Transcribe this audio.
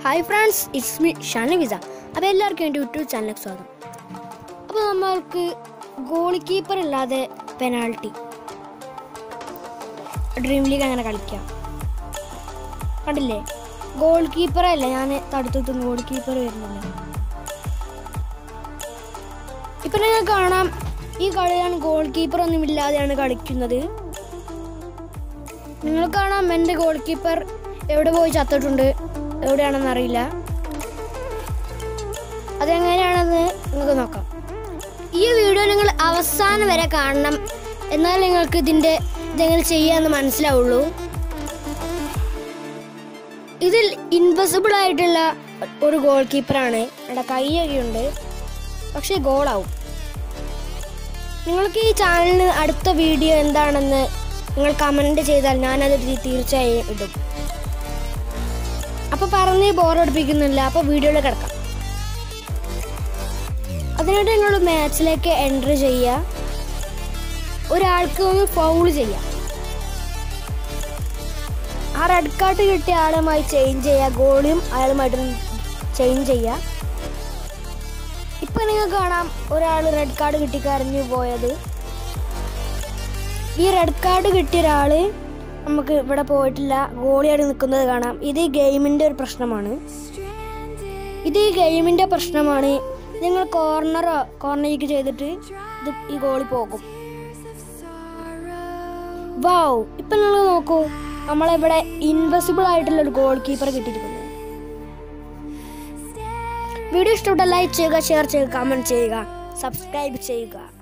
hi friends it's me Shanavisa അപ്പോൾ എല്ലാവർക്കും എൻ്റെ യൂട്യൂബ് ചാനലിലേക്ക് സ്വാഗതം അപ്പോൾ നമ്മൾക്ക് ഗോളി കീപ്പർ ഇല്ലാതെ പെനാൾട്ടി ഡ്രീം ലീഗ് അങ്ങനെ കളിക്കാം കണ്ടില്ലേ ഗോൾ കീപ്പറല്ല ഞാൻ തടുത്തെത്തും ഗോൾ കീപ്പർ വരുന്നില്ല ഇപ്പം നിങ്ങൾ കാണാം ഈ കളിയാണ് ഗോൾ കീപ്പർ ഒന്നും ഇല്ലാതെയാണ് കളിക്കുന്നത് നിങ്ങൾ കാണാം എൻ്റെ ഗോൾ കീപ്പർ എവിടെ പോയി ചത്തിട്ടുണ്ട് എവിടെയാണെന്ന് അറിയില്ല അതെങ്ങനെയാണെന്ന് നിങ്ങൾക്ക് നോക്കാം ഈ വീഡിയോ നിങ്ങൾ അവസാനം വരെ കാണണം എന്നാൽ നിങ്ങൾക്ക് ഇതിൻ്റെ ഇതെങ്ങനെ ചെയ്യാമെന്ന് മനസ്സിലാവുള്ളൂ ഇതിൽ ഇൻവെസിബിൾ ആയിട്ടുള്ള ഒരു ഗോൾ കീപ്പറാണ് അവിടെ കൈയൊക്കെ ഉണ്ട് പക്ഷേ ഗോളാവും നിങ്ങൾക്ക് ഈ ചാനലിന് അടുത്ത വീഡിയോ എന്താണെന്ന് നിങ്ങൾ കമൻറ്റ് ചെയ്താൽ ഞാനത് തീ- തീർച്ചയായും ഇടും അപ്പോൾ പറഞ്ഞ് ബോറടിപ്പിക്കുന്നില്ല അപ്പോൾ വീഡിയോയിൽ കിടക്കാം അതിനായിട്ട് നിങ്ങൾ മാച്ചിലേക്ക് എൻട്രി ചെയ്യുക ഒരാൾക്ക് ഒന്ന് ഫൗൾ ചെയ്യാം ആ റെഡ് കാർഡ് കിട്ടിയ ആളുമായി ചേഞ്ച് ചെയ്യുക ഗോളിയും അയാളുമായിട്ട് ചേഞ്ച് ചെയ്യുക ഇപ്പൊ നിങ്ങൾക്ക് കാണാം ഒരാൾ റെഡ് കാർഡ് കിട്ടി കരഞ്ഞു പോയത് ഈ റെഡ് കാർഡ് കിട്ടിയ ഒരാള് നമുക്ക് ഇവിടെ പോയിട്ടില്ല ഗോളിയായിട്ട് നിൽക്കുന്നത് കാണാം ഇത് ഈ ഗെയിമിന്റെ ഒരു പ്രശ്നമാണ് ഇത് ഈ ഗെയിമിന്റെ പ്രശ്നമാണ് നിങ്ങൾ കോർണറോ കോർണറിലേക്ക് ചെയ്തിട്ട് ഇത് ഈ ഗോളി പോകും വാവ് ഇപ്പൊ നിങ്ങൾ നോക്കൂ നമ്മളിവിടെ ഇൻവെസിബിൾ ആയിട്ടുള്ള ഒരു ഗോൾ കീപ്പർ കിട്ടിയിരിക്കുന്നു വീഡിയോ ഇഷ്ടപ്പെട്ട ലൈക്ക് ചെയ്യുക ഷെയർ ചെയ്യുക കമന്റ് ചെയ്യുക സബ്സ്ക്രൈബ് ചെയ്യുക